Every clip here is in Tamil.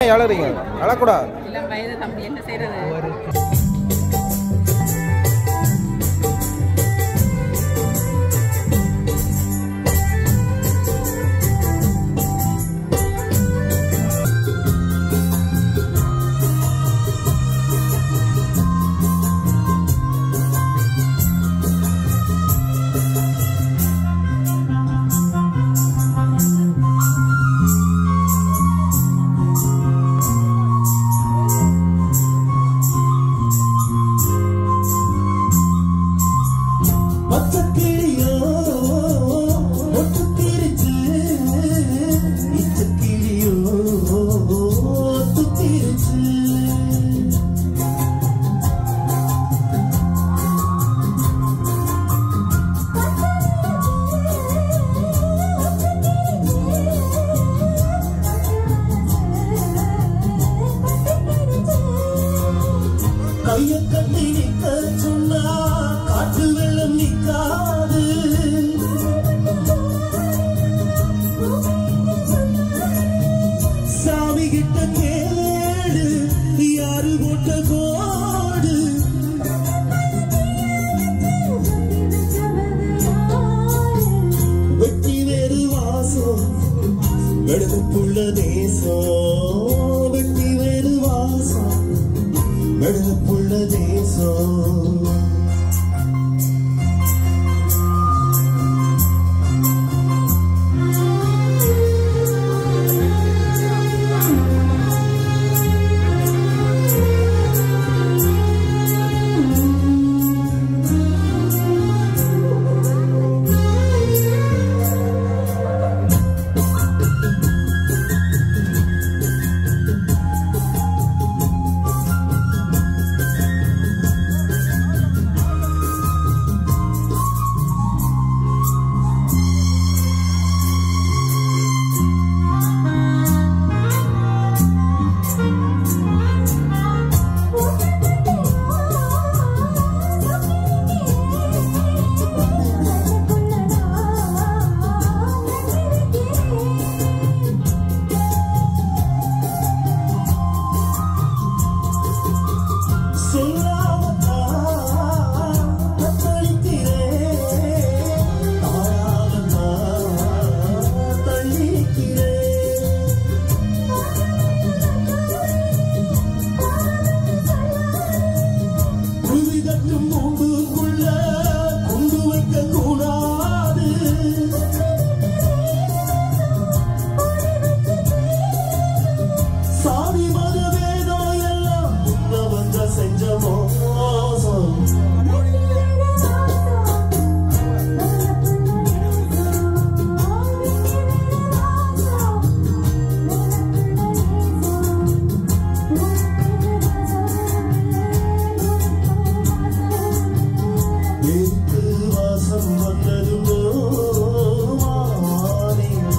ஏன் அழறீங்க அழக்கூடாது இளம் வயது தம்பி என்ன செய்யறது பச்சக்கிளியோ ஒட்டுக்கிருச்சு இச்சக்கிளியோ ஒட்டுக்கிருச்சு கைய கட்டி நிக்க சொன்னா காற்று வெள்ளம் நிக்காது சாமி கிட்ட கேளு யாரு போட்ட கோடு வெட்டி வேறு வாசம் வெடுப்புள்ள தேசம் வெட்டி வேறு வாசம் வெடுப்புள்ள தேசம் கொண்டு வைக்க கூடாது சாதி மத வேதம் எல்லாம் முன்ன வந்த செஞ்ச மோசம் எதுக்கு வாசம் வந்ததுமோ வானில்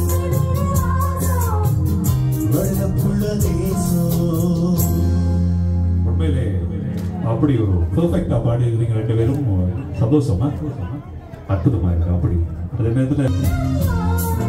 வெள்ளப்புள்ள தேசம் உண்மையிலே அப்படி ஒரு பெர்ஃபெக்டா பாடி இருக்கீங்க ரெண்டு பேரும் சந்தோஷமா அற்புதமா இருக்கு அப்படி அதே நேரத்தில்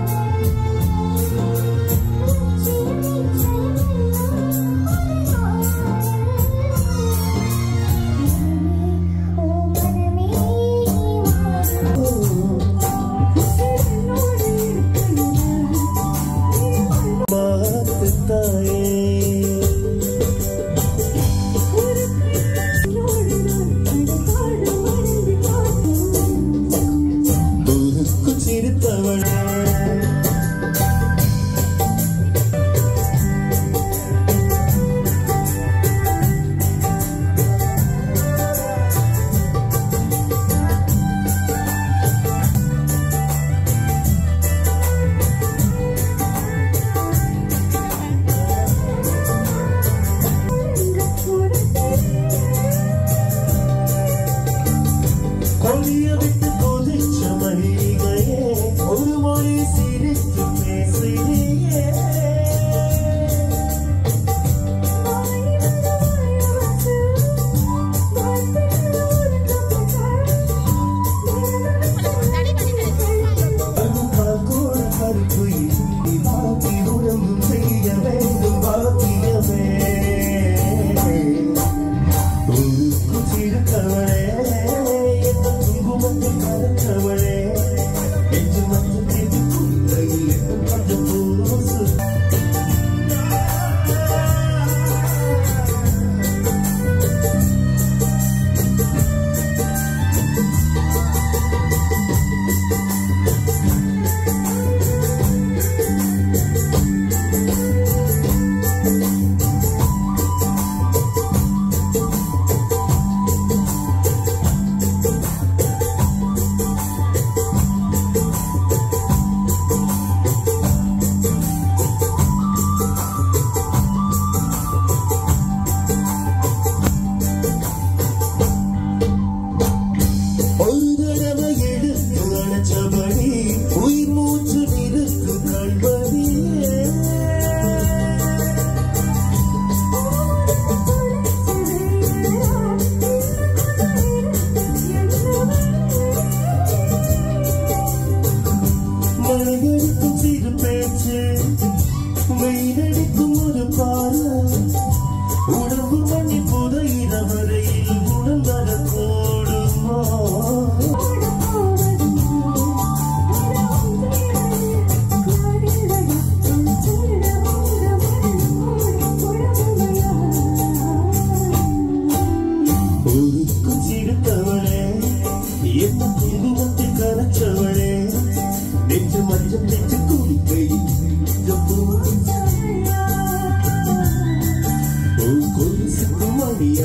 சிரித்தவள்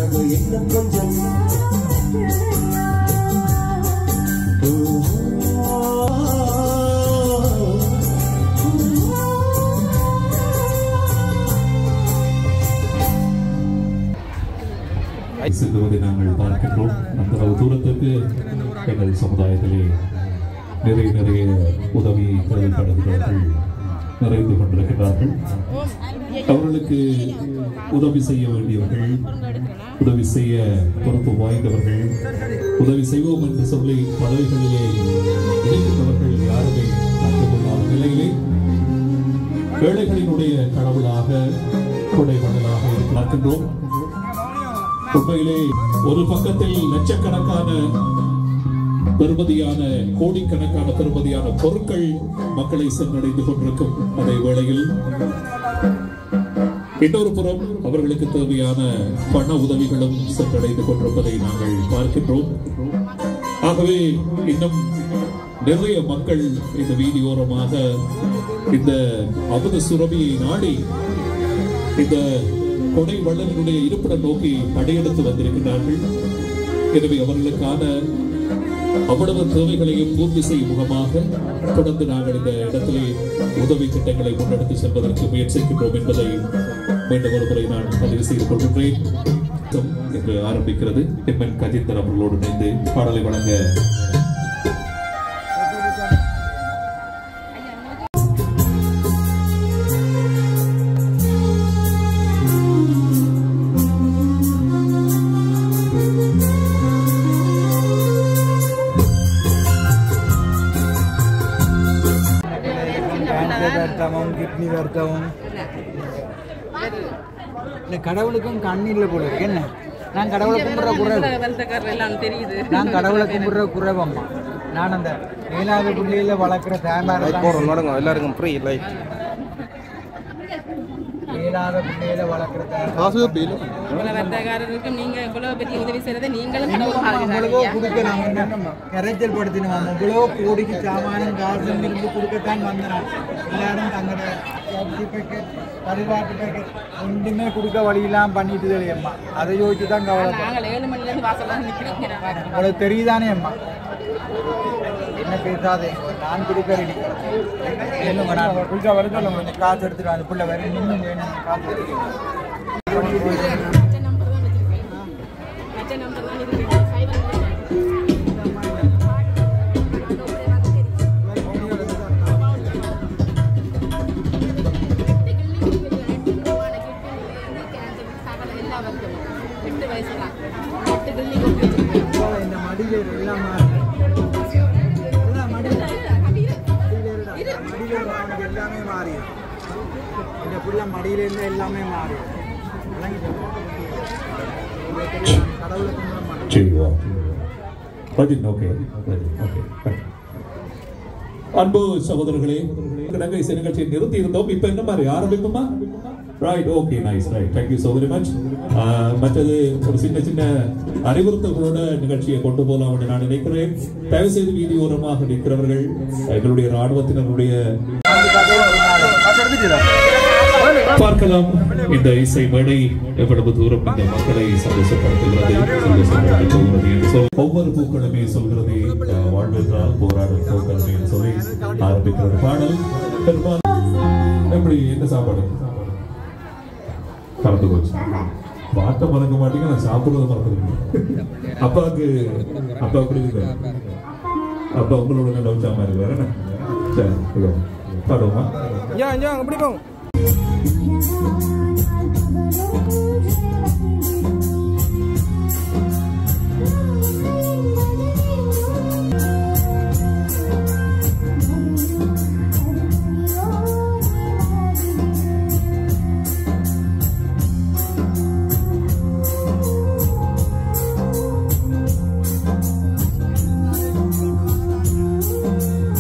அது இன்னும் கொஞ்சம் செல்வதை நாங்கள் பார்க்கின்றோம் அந்த அளவு தூரத்துக்கு எங்கள் சமுதாயத்திலே நிறைய நிறைய உதவி தேவைப்படுகிறவர்கள் நிறைந்து கொண்டிருக்கிறார்கள் அவர்களுக்கு உதவி செய்ய வேண்டியவர்கள் உதவி செய்ய பொறுப்பு வாய்ந்தவர்கள் உதவி செய்வோம் என்று சொல்லி பதவிகளிலே இருக்கின்றவர்கள் யாருமே கண்டு கொள்ளாத நிலையிலே ஏழைகளினுடைய கடவுளாக கொடை மணலாக பார்க்கின்றோம் உண்மையிலே ஒரு பக்கத்தில் லட்சக்கணக்கான பெருமதியான கோடிக்கணக்கான பெருமதியான பொருட்கள் மக்களை சென்றடைந்து கொண்டிருக்கும் அதே வேளையில் இன்னொரு புறம் அவர்களுக்கு தேவையான பண உதவிகளும் சென்றடைந்து கொண்டிருப்பதை நாங்கள் பார்க்கின்றோம் ஆகவே இன்னும் நிறைய மக்கள் இந்த வீதியோரமாக இந்த அமுத சுரபியை நாடி இந்த கொடை வள்ளலினுடைய இருப்பிடம் நோக்கி படையெடுத்து வந்திருக்கிறார்கள் எனவே அவர்களுக்கான அவ்வளவு தேவைகளையும் பூர்த்தி செய்யும் முகமாக தொடர்ந்து நாங்கள் இந்த இடத்திலே உதவி திட்டங்களை முன்னெடுத்து செல்வதற்கு முயற்சிக்கின்றோம் என்பதை மீண்டும் ஒரு முறை நான் பதிவு செய்து கொள்கின்றேன் என்று ஆரம்பிக்கிறது எம்என் கஜிந்தர் அவர்களோடு இணைந்து பாடலை வழங்க கேன்சர் வருத்தமும் கிட்னி வருத்தமும் இல்லை கடவுளுக்கும் கண் இல்லை போல இருக்கு என்ன நான் கடவுளை கும்பிட்ற குறைவு வெள்ளக்காரர் எல்லாம் தெரியுது நான் கடவுளை கும்பிட்ற குறைவம்மா நான் அந்த ஏழாவது புள்ளியில் வளர்க்குற தேங்காய் போடுறோம் நடங்க எல்லாருக்கும் ஃப்ரீ லைட் ஏழாவது புள்ளியில் வளர்க்குற தேங்காய் காசு பில் இவ்வளவு வெள்ளக்காரருக்கும் நீங்க இவ்வளவு பெரிய உதவி செய்யறதை நீங்களும் கடவுள் அவ்வளவோ பாருங்க கொடுக்கலாம் என்ன கரைச்சல் படுத்தினோம் அவ்வளோ கோடிக்கு சாமானும் காசும் இருந்து கொடுக்கத்தான் வந்தேன் எல்லாரும் தங்களோட சப்ஜி பேக்கெட் பரிவாட்டு பேக்கெட் ஒன்றுமே கொடுக்க வழியெல்லாம் பண்ணிட்டு தெரியும்மா அதை யோசிச்சு தான் கவலை நாங்கள் ஏழு மணில இருந்து வாசல்ல நிக்கிறீங்க உங்களுக்கு தெரியுதானே அம்மா என்ன பேசாதே நான் கொடுக்க ரெடி என்னங்க நான் குளிச்சா வருது கொஞ்சம் காசு எடுத்துட்டு அந்த பிள்ளை வரும் இன்னும் வேணும் காசு எடுத்துட்டு மற்ற நம்பர் தான் வச்சிருக்கேன் மற்ற நம்பர் தான் இருக்கு ஃபைவ் எட்டு வயசு தான் எட்டு கிள்ளி கொண்டு வச்சிருக்கேன் இந்த மடியில் எல்லாம் மாறி எல்லாம் மடியில் மடியில் அவனுக்கு எல்லாமே மாறி இந்த பிள்ளை மடியில இருந்து எல்லாமே மாறி கடவுளை கும்பிட மாட்டேன் செய்வா ரஜின் ஓகே ஓகே அன்பு சகோதரர்களே நங்கை நிகழ்ச்சியை நிறுத்தி இருந்தோம் இப்ப என்ன மாதிரி ஆரம்பிக்குமா right okay nice right thank you so very much ah, மற்றது ஒரு சின்ன சின்ன அறிவுறுத்தல்களோட நிகழ்ச்சியை கொண்டு போகலாம் என்று நான் நினைக்கிறேன் தயவு செய்து வீதி ஓரமாக நிற்கிறவர்கள் எங்களுடைய ராணுவத்தினருடைய பார்க்கலாம் இந்த இசை மேடை எவ்வளவு தூரம் இந்த மக்களை சந்தோஷப்படுத்துகிறது சந்தோஷப்படுத்த போகிறது என்று சொல் ஒவ்வொரு பூக்களுமே சொல்கிறது அஹ், வாழ்வென்றால் போராடும் பூக்கள் என்று சொல்லி ஆரம்பிக்கிற ஒரு பாடல் பெரும்பாலும் எப்படி என்ன சாப்பாடு கலந்து போச்சு பாட்டை மறக்க மாட்டீங்க நான் சாப்பிடுறத மறந்துருக்கேன் அப்பாவுக்கு அப்பா எப்படி இருக்கு அப்பா உங்களோட நல்ல உற்சாகமா இருக்கிறாரு என்ன? சரி இதோ, பாடுவோமா ஏன் ஏன் அப்படி போங்க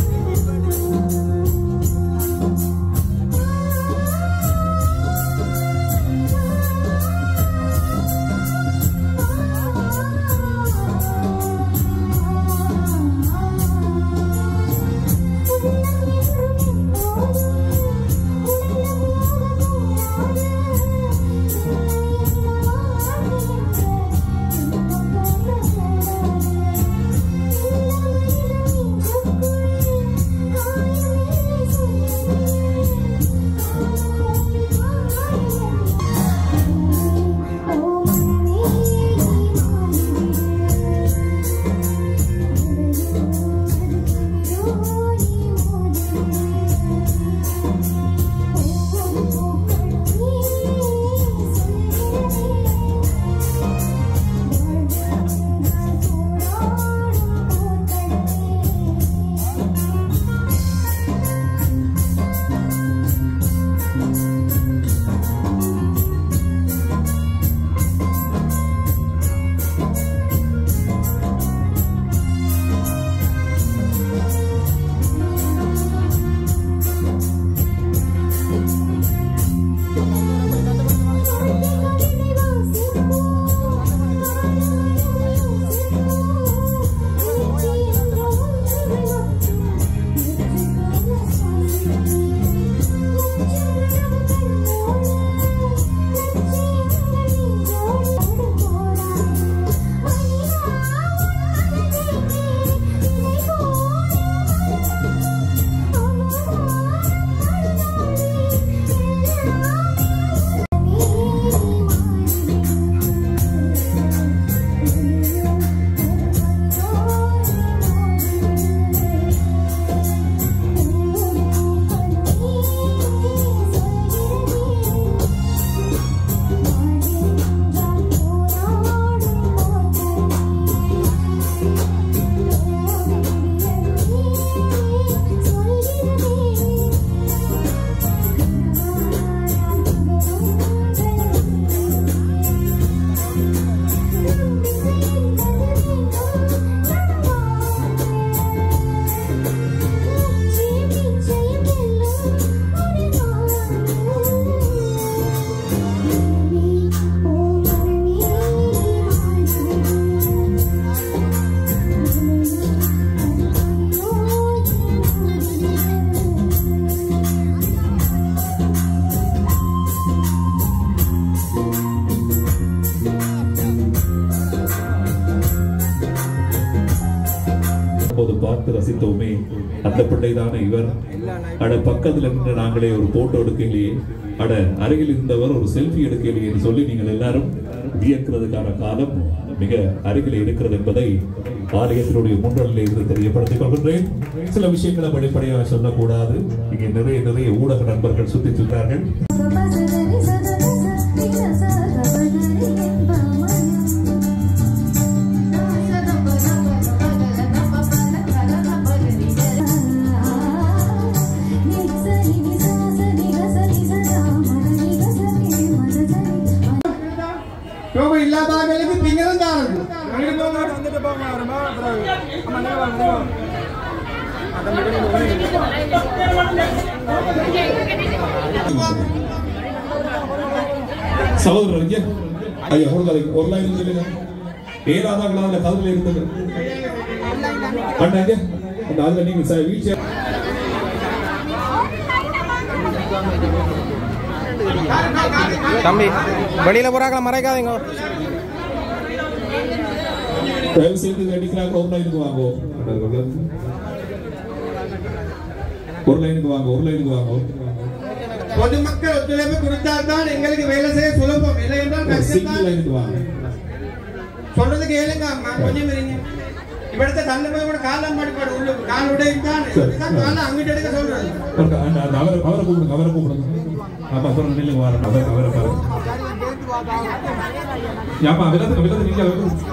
Thank பார்த்து ரசித்தோமே அந்த பிள்ளைதானே இவர் அட பக்கத்துல நின்று நாங்களே ஒரு போட்டோ எடுக்கலையே அட அருகில் இருந்தவர் ஒரு செல்ஃபி எடுக்கலையே என்று சொல்லி நீங்கள் எல்லாரும் வியக்கிறதுக்கான காலம் மிக அருகில் இருக்கிறது என்பதை ஆலயத்தினுடைய முன்னணியில் இருந்து தெரியப்படுத்திக் கொள்கின்றேன் சில விஷயங்களை வெளிப்படையாக சொல்லக்கூடாது இங்கே நிறைய நிறைய ஊடக நண்பர்கள் சுத்தி சுற்றார்கள் ரோகம் இல்லாதவர்களுக்கு திங்கரம் தான் வந்துட்டு போங்க வருமா அப்புறம் ஆமா நீங்க வாங்க நீங்க வாங்க சகோதரர் ஐயா ஐயா ஒரு ஒரு லைன் சொல்லுங்க ஏறாதாங்களா அந்த கதவுல இருந்தது அண்ணா ஐயா அந்த அதுல நீங்க வீல் சேர் தம்பி வெளியில போறாங்களா மறைக்காதீங்க தயவு செய்து அடிக்கிறாங்க ஒரு லைனுக்கு வாங்க ஒரு லைனுக்கு வாங்க ஒரு லைனுக்கு வாங்க பொதுமக்கள் ஒத்துழைப்பு கொடுத்தால் தான் எங்களுக்கு வேலை செய்ய சுலபம் இல்லை என்றால் ஒரு சிங்கிள் கஷ்டம் லைனுக்கு வாங்க சொல்றது கேளுங்க அம்மா கொஞ்சம் இருங்க இവിടുത്തെ തള്ളുമ്പോൾ കാലം പാടിപ്പാട് ഉള്ളു കാലുടെ ഇതാണ് കാലം അങ്ങോട്ട് എടുക്ക சொல்றது ஒரு அந்த அந்த அவரை அவரை கூப்பிடுங்க அவரை கூப்பிடுங்க ஆமா அப்புறம் நில்லுங்க வாரம் அவரை அவரை பாருங்க ஏப்பா விலத்து விலத்து நீங்க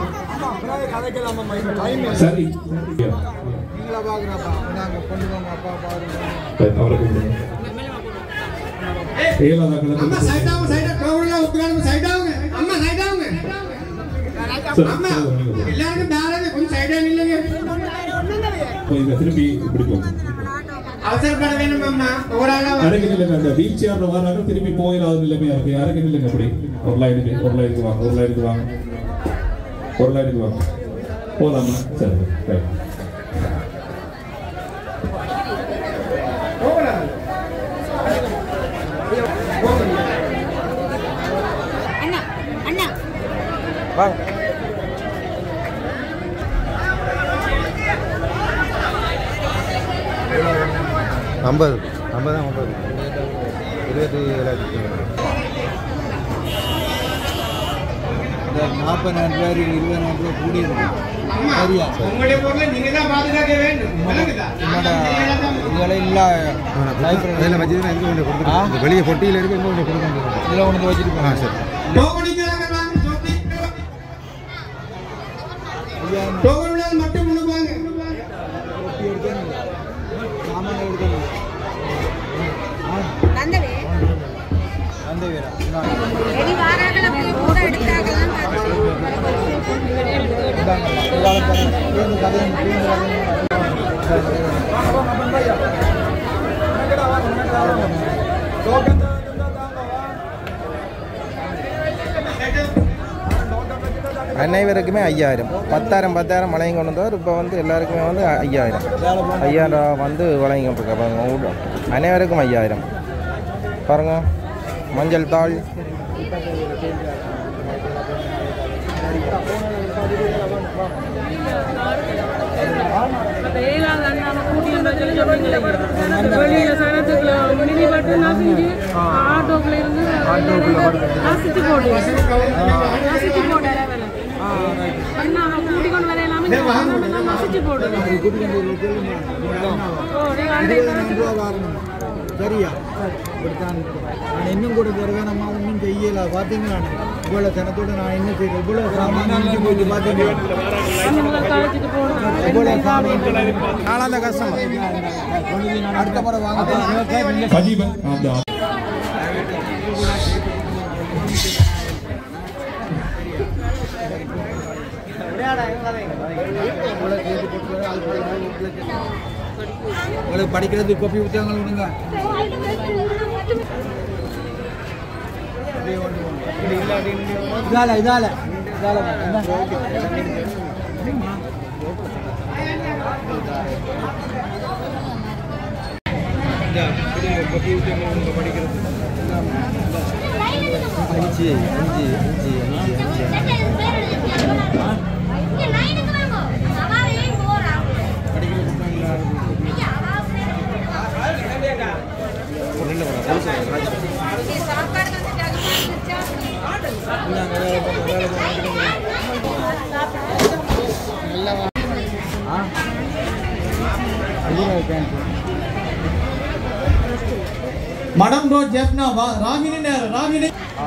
சரி நீங்களா பாக்குறப்பா நாங்க கொண்டு போங்க அப்பா பாருங்க அவரை கூப்பிடுங்க ஏழாவது அம்மா சைட் ஆகுங்க சைட் கோவில உட்கார்ந்து சைட் ஆகுங்க அம்மா சைட் ஆகுங்க அம்மா எல்லாருக்கும் தாராள கொஞ்சம் சைடா நில்லுங்க இதை திருப்பி இப்படி போங்க அவசரப்பட வேணும் அம்மா ஒரு ஆளா அரைக்கு நில்லுங்க அந்த வீல் சேர்ல வராங்க திருப்பி போயிடாத நிலைமையா இருக்கு அரைக்கு நில்லுங்க அப்படி ஒரு லைனுக்கு ஒரு லைனுக்கு வாங்க ஒரு லைனுக்கு வாங்க ஒரு லைனுக்கு வாங்க போலாமா சரி ரைட் அண்ணா அண்ணா வாங்க ஐம்பது ஐம்பது ஐம்பது இருபத்தி ஏழாயிரத்தி இந்த நாற்பதாயிரம் ரூபாய் இருபதாயிரம் ரூபாய் கூடி இருக்கும் சரியா உங்களுடைய பொருளை நீங்க தான் பாதுகாக்க வேண்டும் விளங்குதா? இதுகளை இல்ல அதில் வச்சுதான் எங்கே கொண்டு கொடுத்துருக்கோம் வெளியே பொட்டியில் இருக்கு எங்கே கொண்டு கொடுக்க இதில் ஒன்று வச்சிருக்கோம் ஆ சரி டோக்கனிக்கிறாங்க வாங்க, சொல்லி. டோக்கன் உள்ளது மட்டும் முழுவாங்க சாமான் எடுக்கணும் தந்தவே அந்த வீரா ரெடி வாராங்கள கூட எடுத்தாங்கலாம் அனைவருக்குமே ஐயாயிரம் பத்தாயிரம் பத்தாயிரம் வழங்கி கொண்டு வந்தவர் இப்போ வந்து எல்லாருக்குமே வந்து ஐயாயிரம் ஐயாயிரம் ரூபா வந்து வழங்கி கொண்டிருக்க பாருங்க ஊட- அனைவருக்கும் ஐயாயிரம் பாருங்க மஞ்சள் தாள் ஏழாவது அண்ணாவை கூட்டிட்டு சொல்லி சொன்னீங்களே வெளியில சனத்துக்குள்ள மினி பட்டு நசிஞ்சு ஆட்டோக்குள்ள இருந்து நசிச்சு போட்டு நசிச்சு போட்டு அண்ணாவை கூட்டிக்கொண்டு வர எல்லாமே நசிச்சு போட்டு ஓ நீங்க அன்றைக்கு சரியா இப்படித்தான் இருக்கும். நான் இன்னும் கூட தருவேன் நம்ம ஒன்றும் செய்யல பார்த்தீங்களா இவ்வளோ தினத்தோட நான் என்ன செய்யறேன் இவ்வளோ சாமான் இஞ்சி போட்டு பார்த்தீங்களா அண்ணங்களை கழிச்சிட்டு போகணும் இவ்வளோ சாமான் நாளாந்த கஷ்டம் அடுத்த முறை வாங்க போறேன். சஜீவன் அந்த உங்களுக்கு படிக்கிறது கொப்பி புத்தகங்கள் விடுங்க இதால இதால இதால கொப்பி புத்தகங்கள் விடுங்க படிக்கிறது அஞ்சு அஞ்சு அஞ்சு அஞ்சு அஞ்சு படிக்கிறது இல்லை மேடம் கொலுசு ராஜ் மடம் ரோ ஜெஃப்னா வா ராகினி நேர ராகினி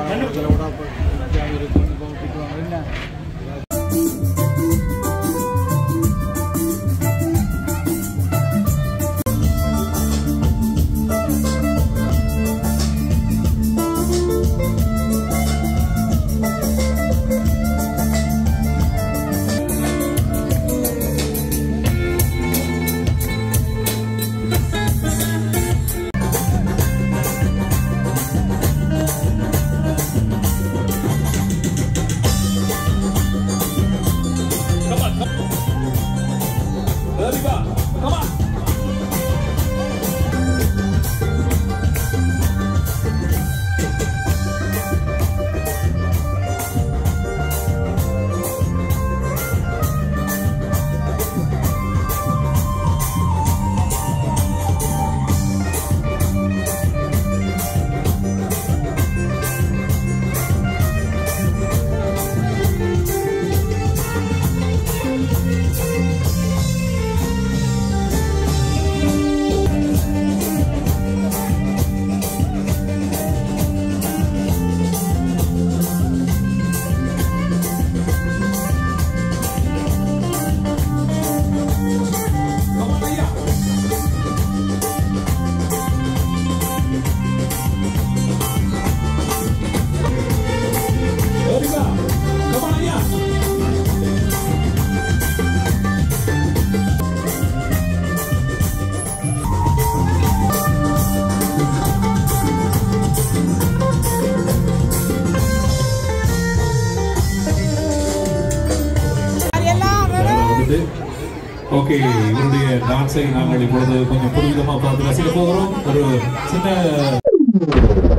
வந்து ஓகே இவருடைய டான்ஸை நாங்கள் இப்பொழுது கொஞ்சம் புதுவிதமாக பார்த்து ரசிக்க போகிறோம் ஒரு சின்ன